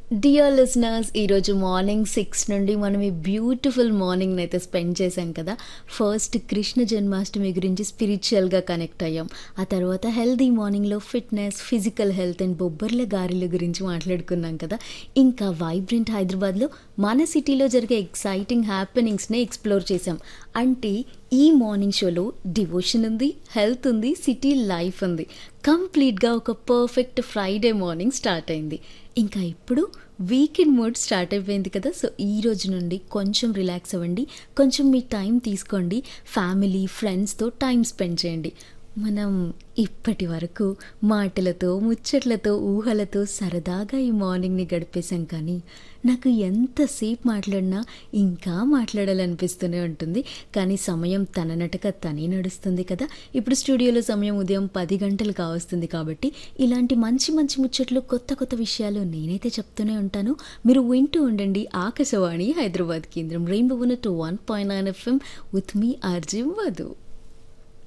dear listeners ఈరోజు morning six నుండి మనం ఈ బ్యూటిఫుల్ మార్నింగ్ అయితే స్పెండ్ చేశాం కదా ఫస్ట్ కృష్ణ జన్మాష్టమి గురించి స్పిరిచువల్గా కనెక్ట్ అయ్యాం ఆ తర్వాత హెల్దీ మార్నింగ్లో ఫిట్నెస్ ఫిజికల్ హెల్త్ అండ్ బొబ్బర్ల గారెల గురించి మాట్లాడుకున్నాం కదా ఇంకా వైబ్రెంట్ హైదరాబాద్లో మన సిటీలో జరిగే ఎక్సైటింగ్ హ్యాపెనింగ్స్ని ఎక్స్ప్లోర్ చేసాం అంటే ఈ మార్నింగ్ షోలో డివోషన్ ఉంది హెల్త్ ఉంది సిటీ లైఫ్ ఉంది కంప్లీట్గా ఒక పర్ఫెక్ట్ ఫ్రైడే మార్నింగ్ స్టార్ట్ అయింది ఇంకా ఇప్పుడు వీకెండ్ మూడ్ స్టార్ట్ అయిపోయింది కదా సో ఈ రోజు నుండి కొంచెం రిలాక్స్ అవ్వండి కొంచెం మీ టైం తీసుకోండి ఫ్యామిలీ ఫ్రెండ్స్తో టైం స్పెండ్ చేయండి మనం ఇప్పటి వరకు మాటలతో ముచ్చట్లతో ఊహలతో సరదాగా ఈ మార్నింగ్ని గడిపేశాం కానీ నాకు ఎంతసేపు మాట్లాడినా ఇంకా మాట్లాడాలనిపిస్తూనే ఉంటుంది కానీ సమయం తన నటక తనే నడుస్తుంది కదా ఇప్పుడు స్టూడియోలో సమయం ఉదయం పది గంటలు కావస్తుంది కాబట్టి ఇలాంటి మంచి మంచి ముచ్చట్లు కొత్త కొత్త విషయాలు నేనైతే చెప్తూనే ఉంటాను మీరు వింటూ ఉండండి ఆకాశవాణి హైదరాబాద్ కేంద్రం rainbow two one point nine FM with me RJ వధు